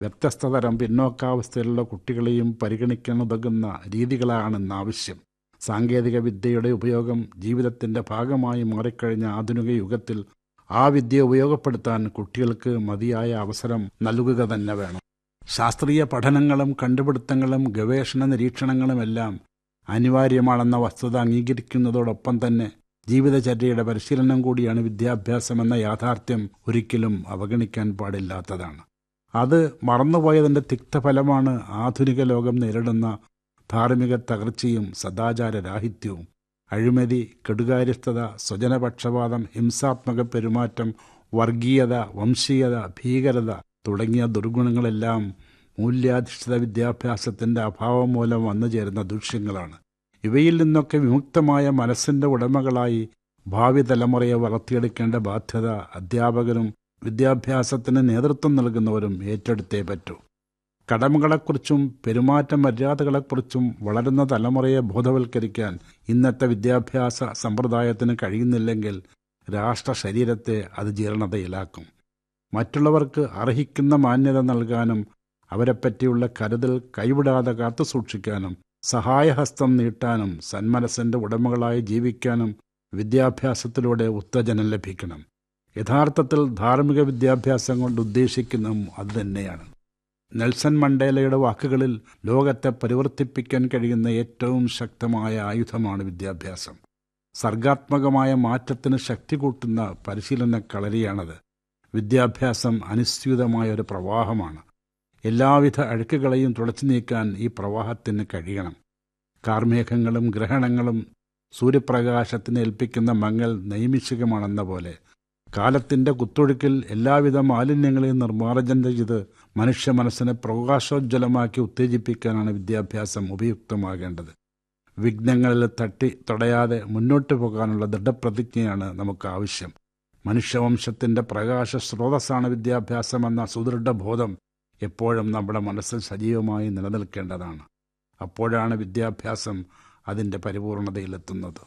വ്യത്യസ്ത തരം പിന്നോക്കാവസ്ഥയിലുള്ള കുട്ടികളെയും പരിഗണിക്കാനുതകുന്ന രീതികളാണെന്ന് ആവശ്യം സാങ്കേതിക വിദ്യയുടെ ഉപയോഗം ജീവിതത്തിന്റെ ഭാഗമായി മാറിക്കഴിഞ്ഞ ആധുനിക യുഗത്തിൽ ആ വിദ്യ ഉപയോഗപ്പെടുത്താൻ കുട്ടികൾക്ക് മതിയായ അവസരം നൽകുക തന്നെ വേണം ശാസ്ത്രീയ പഠനങ്ങളും കണ്ടുപിടുത്തങ്ങളും ഗവേഷണ നിരീക്ഷണങ്ങളുമെല്ലാം അനിവാര്യമാണെന്ന വസ്തുത അംഗീകരിക്കുന്നതോടൊപ്പം തന്നെ ജീവിതചര്യയുടെ പരിശീലനം കൂടിയാണ് വിദ്യാഭ്യാസമെന്ന യാഥാർത്ഥ്യം ഒരിക്കലും അവഗണിക്കാൻ പാടില്ലാത്തതാണ് അത് മറന്നുപോയതിന്റെ തിക്തഫലമാണ് ആധുനിക ലോകം നേരിടുന്ന ധാർമ്മിക തകർച്ചയും സദാചാര രാഹിത്യവും അഴിമതി കെടുകാര്യസ്ഥത സ്വജനപക്ഷപാതം ഹിംസാത്മക പെരുമാറ്റം വർഗീയത വംശീയത ഭീകരത തുടങ്ങിയ ദുർഗുണങ്ങളെല്ലാം മൂല്യാധിഷ്ഠിത വിദ്യാഭ്യാസത്തിന്റെ അഭാവം മൂലം വന്നു ചേരുന്ന ദൂഷ്യങ്ങളാണ് ഇവയിൽ നിന്നൊക്കെ വിമുക്തമായ മനസ്സിന്റെ ഉടമകളായി ഭാവി തലമുറയെ വളർത്തിയെടുക്കേണ്ട ബാധ്യത അധ്യാപകരും വിദ്യാഭ്യാസത്തിന് നേതൃത്വം നൽകുന്നവരും ഏറ്റെടുത്തേ പറ്റൂ കടമകളെക്കുറിച്ചും പെരുമാറ്റ മര്യാദകളെക്കുറിച്ചും വളരുന്ന തലമുറയെ ബോധവൽക്കരിക്കാൻ ഇന്നത്തെ വിദ്യാഭ്യാസ സമ്പ്രദായത്തിന് കഴിയുന്നില്ലെങ്കിൽ രാഷ്ട്ര ശരീരത്തെ അത് ജീർണതയിലാക്കും മറ്റുള്ളവർക്ക് അർഹിക്കുന്ന മാന്യത നൽകാനും അവരെപ്പറ്റിയുള്ള കരുതൽ കൈവിടാതെ കാത്തുസൂക്ഷിക്കാനും സഹായഹസ്തം നീട്ടാനും സന്മനസ്സിന്റെ ഉടമകളായി ജീവിക്കാനും വിദ്യാഭ്യാസത്തിലൂടെ ഉത്തേജനം ലഭിക്കണം യഥാർത്ഥത്തിൽ ധാർമ്മിക വിദ്യാഭ്യാസം കൊണ്ട് ഉദ്ദേശിക്കുന്നതും അതുതന്നെയാണ് നെൽസൺ മണ്ടേലയുടെ വാക്കുകളിൽ ലോകത്തെ പരിവർത്തിപ്പിക്കാൻ കഴിയുന്ന ഏറ്റവും ശക്തമായ ആയുധമാണ് വിദ്യാഭ്യാസം സർഗാത്മകമായ മാറ്റത്തിന് ശക്തി കൂട്ടുന്ന പരിശീലന കളരിയാണത് വിദ്യാഭ്യാസം അനുസ്യൂതമായ ഒരു പ്രവാഹമാണ് എല്ലാവിധ അഴുക്കുകളെയും തുടച്ചു നീക്കാൻ ഈ പ്രവാഹത്തിന് കഴിയണം കാർമേഘങ്ങളും ഗ്രഹണങ്ങളും സൂര്യപ്രകാശത്തിന് ഏൽപ്പിക്കുന്ന മങ്ങൽ നൈമിഷികമാണെന്ന പോലെ കാലത്തിന്റെ കുത്തൊഴുക്കിൽ എല്ലാവിധ മാലിന്യങ്ങളെയും നിർമ്മാർജ്ജനം ചെയ്ത് മനുഷ്യ മനസ്സിനെ പ്രകാശോജ്വലമാക്കി ഉത്തേജിപ്പിക്കാനാണ് വിദ്യാഭ്യാസം ഉപയുക്തമാകേണ്ടത് വിഘ്നങ്ങളിൽ തട്ടി തടയാതെ മുന്നോട്ടു പോകാനുള്ള ദൃഢപ്രതിജ്ഞയാണ് നമുക്ക് ആവശ്യം മനുഷ്യവംശത്തിന്റെ പ്രകാശ സ്രോതസ്സാണ് വിദ്യാഭ്യാസമെന്ന സുദൃഢ ബോധം എപ്പോഴും നമ്മുടെ മനസ്സിൽ സജീവമായി നിലനിൽക്കേണ്ടതാണ് അപ്പോഴാണ് വിദ്യാഭ്യാസം അതിന്റെ പരിപൂർണതയിലെത്തുന്നത്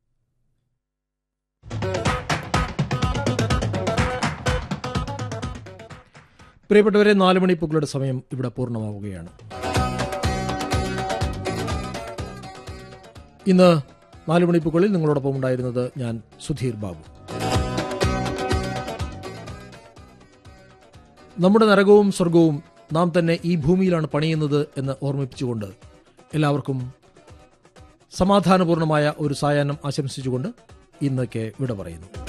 പ്രിയപ്പെട്ടവരെ നാല് മണിപ്പൂക്കളുടെ സമയം ഇവിടെ പൂർണ്ണമാവുകയാണ് ഇന്ന് നാല് മണിപ്പൂക്കളിൽ നിങ്ങളോടൊപ്പം ഉണ്ടായിരുന്നത് ഞാൻ സുധീർ ബാബു നമ്മുടെ നരകവും സ്വർഗവും നാം തന്നെ ഈ ഭൂമിയിലാണ് പണിയുന്നത് എന്ന് ഓർമ്മിപ്പിച്ചുകൊണ്ട് എല്ലാവർക്കും സമാധാനപൂർണമായ ഒരു സായാഹ്നം ആശംസിച്ചുകൊണ്ട് ഇന്നൊക്കെ വിട പറയുന്നു